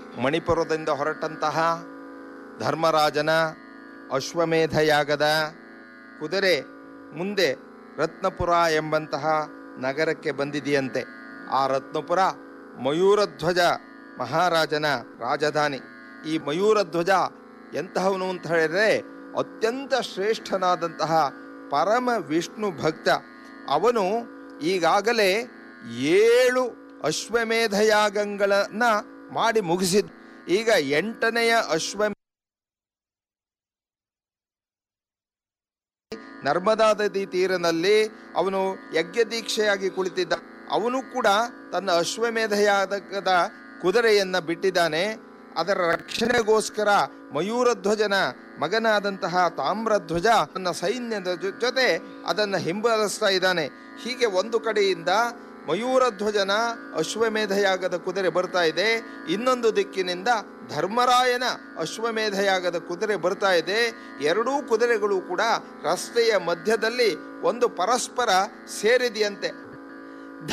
ಮಣಿಪುರದಿಂದ ಹೊರಟಂತಹ ಧರ್ಮರಾಜನ ಅಶ್ವಮೇಧ ಯಾಗದ ಕುದುರೆ ಮುಂದೆ ರತ್ನಪುರ ಎಂಬಂತಹ ನಗರಕ್ಕೆ ಬಂದಿದೆಯಂತೆ ಆ ರತ್ನಪುರ ಮಯೂರಧ್ವಜ ಮಹಾರಾಜನ ರಾಜಧಾನಿ ಈ ಮಯೂರಧ್ವಜ ಎಂತಹವನು ಅಂತ ಹೇಳಿದ್ರೆ ಅತ್ಯಂತ ಶ್ರೇಷ್ಠನಾದಂತಹ ಪರಮ ವಿಷ್ಣು ಭಕ್ತ ಅವನು ಈಗಾಗಲೇ ಏಳು ಅಶ್ವಮೇಧ ಯಾಗಗಳನ್ನ ಮಾಡಿ ಮುಗಿಸಿದ್ ಈಗ ಎಂಟನೆಯ ಅಶ್ವ ನರ್ಮದಾ ನದಿ ತೀರನಲ್ಲಿ ಅವನು ಯಜ್ಞ ದೀಕ್ಷೆಯಾಗಿ ಕುಳಿತಿದ್ದ ಅವನು ಕೂಡ ತನ್ನ ಅಶ್ವಮೇಧ ಯಾಗದ ಕುದುರೆಯನ್ನ ಬಿಟ್ಟಿದ್ದಾನೆ ಅದರ ರಕ್ಷಣೆಗೋಸ್ಕರ ಮಯೂರಧ್ವಜನ ಮಗನಾದಂತಹ ತಾಮ್ರಧ್ವಜ ತನ್ನ ಸೈನ್ಯದ ಜೊ- ಜೊತೆ ಅದನ್ನ ಹಿಂಬಾಲಿಸ್ತಾ ಇದ್ದಾನೆ ಹೀಗೆ ಒಂದು ಕಡೆಯಿಂದ ಮಯೂರಧ್ವಜನ ಅಶ್ವಮೇಧ ಯಾಗದ ಕುದುರೆ ಬರ್ತಾ ಇದೆ ಇನ್ನೊಂದು ದಿಕ್ಕಿನಿಂದ ಧರ್ಮರಾಯನ ಅಶ್ವಮೇಧ ಯಾಗದ ಕುದುರೆ ಬರ್ತಾ ಇದೆ ಎರಡೂ ಕುದುರೆಗಳು ಕೂಡ ರಸ್ತೆಯ ಮಧ್ಯದಲ್ಲಿ ಒಂದು ಪರಸ್ಪರ ಸೇರಿದೆಯಂತೆ